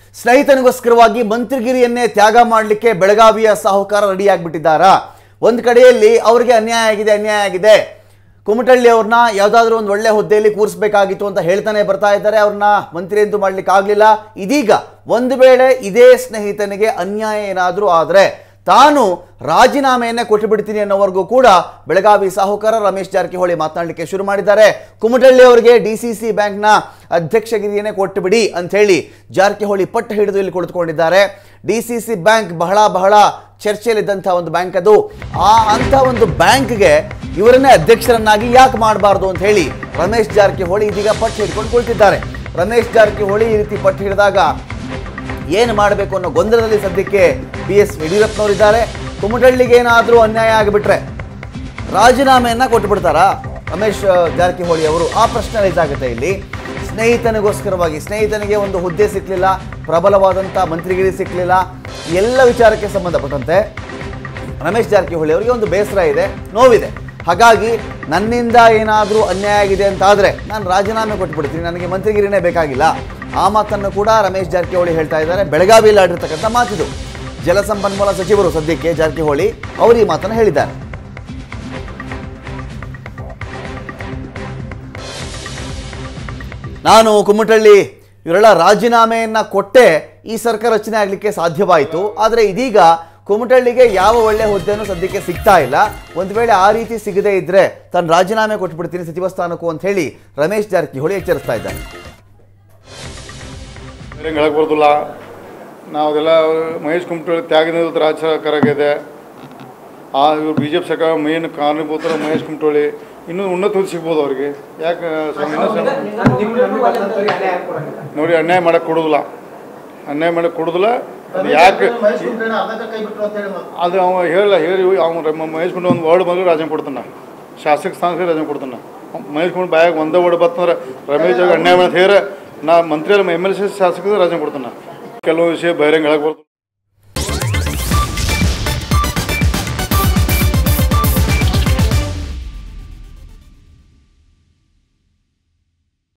ಸ್ನೇಹಿತನಿಗೋಸ್ಕರವಾಗಿ ಮಂತ್ರಿಗಿರಿಯನ್ನೇ ತ್ಯಾಗ ಮಾಡಲಿಕ್ಕೆ ಬೆಳಗಾವಿಯ ಸಾಹುಕಾರ ರೆಡಿಯಾಗ್ಬಿಟ್ಟಿದ್ದಾರಾ ಒಂದು ಕಡೆಯಲ್ಲಿ ಅವರಿಗೆ ಅನ್ಯಾಯ ಆಗಿದೆ ಅನ್ಯಾಯ ಆಗಿದೆ ಕುಮಟಳ್ಳಿ ಅವ್ರನ್ನ ಯಾವುದಾದ್ರೂ ಒಂದು ಒಳ್ಳೆ ಹುದ್ದೆಯಲ್ಲಿ ಕೂರಿಸಬೇಕಾಗಿತ್ತು ಅಂತ ಹೇಳ್ತಾನೆ ಬರ್ತಾ ಇದ್ದಾರೆ ಅವ್ರನ್ನ ಮಂತ್ರಿ ಅಂತೂ ಮಾಡ್ಲಿಕ್ಕೆ ಆಗಲಿಲ್ಲ ಇದೀಗ ಒಂದು ವೇಳೆ ಇದೇ ಸ್ನೇಹಿತನಿಗೆ ಅನ್ಯಾಯ ಏನಾದರೂ ಆದರೆ ತಾನು ರಾಜೀನಾಮೆಯನ್ನೇ ಕೊಟ್ಟು ಬಿಡ್ತೀನಿ ಅನ್ನೋವರೆಗೂ ಕೂಡ ಬೆಳಗಾವಿ ಸಾಹುಕಾರ ರಮೇಶ್ ಜಾರಕಿಹೊಳಿ ಮಾತನಾಡಲಿಕ್ಕೆ ಶುರು ಮಾಡಿದ್ದಾರೆ ಕುಮಟಳ್ಳಿ ಅವರಿಗೆ ಡಿ ಸಿ ಸಿ ಬ್ಯಾಂಕ್ನ ಅಧ್ಯಕ್ಷಗಿರಿಯನ್ನೇ ಕೊಟ್ಟು ಬಿಡಿ ಅಂತ ಹೇಳಿ ಜಾರಕಿಹೊಳಿ ಪಟ್ಟು ಹಿಡಿದು ಇಲ್ಲಿ ಕುಳಿತುಕೊಂಡಿದ್ದಾರೆ ಡಿ ಸಿ ಸಿ ಬ್ಯಾಂಕ್ ಬಹಳ ಬಹಳ ಚರ್ಚೆಯಲ್ಲಿದ್ದಂಥ ಒಂದು ಬ್ಯಾಂಕ್ ಅದು ಆ ಅಂಥ ಒಂದು ಬ್ಯಾಂಕ್ಗೆ ಇವರನ್ನೇ ಅಧ್ಯಕ್ಷರನ್ನಾಗಿ ಯಾಕೆ ಮಾಡಬಾರ್ದು ಅಂತ ಹೇಳಿ ರಮೇಶ್ ಜಾರಕಿಹೊಳಿ ಇದೀಗ ಪಟ್ಟು ಹಿಡ್ಕೊಂಡು ಕುಳಿತಿದ್ದಾರೆ ರಮೇಶ್ ಜಾರಕಿಹೊಳಿ ಈ ರೀತಿ ಪಟ್ಟು ಹಿಡಿದಾಗ ಏನು ಮಾಡಬೇಕು ಅನ್ನೋ ಗೊಂದಲದಲ್ಲಿ ಸದ್ಯಕ್ಕೆ ಬಿ ಎಸ್ ಯಡಿಯೂರಪ್ಪನವರಿದ್ದಾರೆ ಕುಮಟಳ್ಳಿಗೆ ಏನಾದರೂ ಅನ್ಯಾಯ ಆಗಿಬಿಟ್ರೆ ರಾಜೀನಾಮೆಯನ್ನ ಕೊಟ್ಟುಬಿಡ್ತಾರಾ ರಮೇಶ್ ಆ, ಜಾರಕಿಹೊಳಿ ಅವರು ಆ ಪ್ರಶ್ನೆ ರೈಸ್ ಆಗುತ್ತೆ ಇಲ್ಲಿ ಸ್ನೇಹಿತನಿಗೋಸ್ಕರವಾಗಿ ಸ್ನೇಹಿತನಿಗೆ ಒಂದು ಹುದ್ದೆ ಸಿಕ್ಕಲಿಲ್ಲ ಪ್ರಬಲವಾದಂಥ ಮಂತ್ರಿಗಿರಿ ಸಿಕ್ಕಲಿಲ್ಲ ಎಲ್ಲ ವಿಚಾರಕ್ಕೆ ಸಂಬಂಧಪಟ್ಟಂತೆ ರಮೇಶ್ ಜಾರಕಿಹೊಳಿ ಅವರಿಗೆ ಒಂದು ಬೇಸರ ಇದೆ ನೋವಿದೆ ಹಾಗಾಗಿ ನನ್ನಿಂದ ಏನಾದರೂ ಅನ್ಯಾಯ ಆಗಿದೆ ಅಂತಾದರೆ ನಾನು ರಾಜೀನಾಮೆ ಕೊಟ್ಬಿಡ್ತೀನಿ ನನಗೆ ಮಂತ್ರಿಗಿರಿನೇ ಬೇಕಾಗಿಲ್ಲ ಆ ಮಾತನ್ನು ಕೂಡ ರಮೇಶ್ ಜಾರಕಿಹೊಳಿ ಹೇಳ್ತಾ ಇದ್ದಾರೆ ಬೆಳಗಾವಿಯಲ್ಲಿ ಆಡಿರ್ತಕ್ಕಂಥ ಮಾತಿದು ಜಲಸಂಪನ್ಮೂಲ ಸಚಿವರು ಸದ್ಯಕ್ಕೆ ಜಾರಕಿಹೊಳಿ ಅವರು ಈ ಮಾತನ್ನು ಹೇಳಿದ್ದಾರೆ ನಾನು ಕುಮ್ಮಟಳ್ಳಿ ಇವರೆಲ್ಲ ರಾಜೀನಾಮೆಯನ್ನ ಕೊಟ್ಟೆ ಈ ಸರ್ಕಾರ ರಚನೆ ಆಗಲಿಕ್ಕೆ ಸಾಧ್ಯವಾಯಿತು ಆದರೆ ಇದೀಗ ಕುಮಟಳ್ಳಿಗೆ ಯಾವ ಒಳ್ಳೆ ಹುದ್ದೆನೂ ಸದ್ಯಕ್ಕೆ ಸಿಗ್ತಾ ಇಲ್ಲ ಒಂದು ವೇಳೆ ಆ ರೀತಿ ಸಿಗದೇ ಇದ್ರೆ ತಾನು ರಾಜೀನಾಮೆ ಕೊಟ್ಬಿಡ್ತೀನಿ ಸಚಿವ ಸ್ಥಾನಕ್ಕೂ ಅಂತ ಹೇಳಿ ರಮೇಶ್ ಜಾರಕಿಹೊಳಿ ಎಚ್ಚರಿಸ್ತಾ ಇದ್ದಾರೆ ಬೇರೆ ಹೇಳಕ್ ಬರ್ದಿಲ್ಲ ನಾವು ಅದೆಲ್ಲ ಮಹೇಶ್ ಕುಮಟಳ್ಳಿ ತ್ಯಾಗದ ರಾಜ್ಯ ಸರ್ಕಾರ ಆಗಿದೆ ಆ ಇವ್ರು ಬಿ ಜೆ ಪಿ ಸರ್ಕಾರ ಮೇನ್ ಕಾರಣಭೂತರ ಮಹೇಶ್ ಕುಮಟಳ್ಳಿ ಇನ್ನೂ ಉನ್ನತ ಹುದ್ದೆ ಸಿಗ್ಬೋದು ಅವ್ರಿಗೆ ಯಾಕೆ ಸ್ವಾಮಿ ಇನ್ನೂ ಸ್ವಲ್ಪ- ನೋಡಿ ಅನ್ಯಾಯ ಮಾಡಕ್ಕೆ ಕೊಡೋದಿಲ್ಲ ಅನ್ಯಾಯ ಮಾಡಕ್ಕೆ ಕೊಡೋದಿಲ್ಲ ಅದು ಯಾಕೆ ಅದು ಅವ ಹೇಳಲ್ಲ ಹೇಳಿ ಅವ್ನು ಮಹೇಶ್ ಕುಂಡ ಒಂದು ವರ್ಡ್ ಬಂದ್ರೆ ರಾಜನ್ ಕೊಡ್ತಾನ ಶಾಸಕ ಸ್ಥಾನಕ್ಕೆ ರಾಜನ್ ಕೊಡ್ತಾನ ಮಹೇಶ್ ಕುಂಡ ಬಾಯಾಗ ಒಂದೇ ವರ್ಡ್ ಬರ್ತಂದ್ರೆ ರಮೇಶ್ ಅವ್ರಿಗೆ ಅನ್ಯಾಯ ಮಾಡಿ ಹೇರ ನಾ ಮಂತ್ರಿ ಎಮ್ ಎಲ್ ಸಿ ಶಾಸಕರಿಗೆ ರಾಜನ್ ಕೊಡ್ತಾನ ಕೆಲವು ವಿಷಯ ಬಹಿರಂಗ ಹೇಳಕ್ ಬರ್ತದೆ